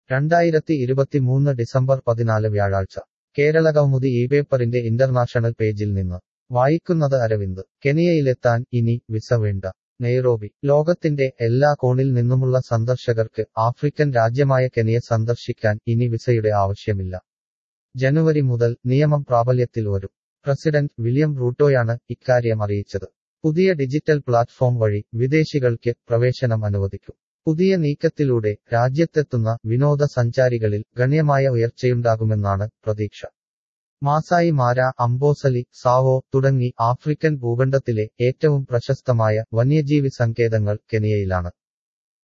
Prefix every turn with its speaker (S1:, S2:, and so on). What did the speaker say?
S1: രണ്ടായിരത്തി ഇരുപത്തിമൂന്ന് ഡിസംബർ പതിനാല് വ്യാഴാഴ്ച കേരള കൗമുദി ഈ പേപ്പറിന്റെ ഇന്റർനാഷണൽ പേജിൽ നിന്ന് വായിക്കുന്നത് അരവിന്ദ് കെനിയയിലെത്താൻ ഇനി വിസ വേണ്ട നെയ്റോബി ലോകത്തിന്റെ എല്ലാ കോണിൽ നിന്നുമുള്ള സന്ദർശകർക്ക് ആഫ്രിക്കൻ രാജ്യമായ കെനിയ സന്ദർശിക്കാൻ ഇനി വിസയുടെ ആവശ്യമില്ല ജനുവരി മുതൽ നിയമം പ്രാബല്യത്തിൽ വരും പ്രസിഡന്റ് വില്യം റൂട്ടോയാണ് ഇക്കാര്യം അറിയിച്ചത് പുതിയ ഡിജിറ്റൽ പ്ലാറ്റ്ഫോം വഴി വിദേശികൾക്ക് പ്രവേശനം അനുവദിക്കും പുതിയ നീക്കത്തിലൂടെ രാജ്യത്തെത്തുന്ന വിനോദസഞ്ചാരികളിൽ ഗണ്യമായ ഉയർച്ചയുണ്ടാകുമെന്നാണ് പ്രതീക്ഷ മാസായി മാര അംബോസലി സാവോ തുടങ്ങി ആഫ്രിക്കൻ ഭൂഖണ്ഡത്തിലെ ഏറ്റവും പ്രശസ്തമായ വന്യജീവി സങ്കേതങ്ങൾ കെനിയയിലാണ്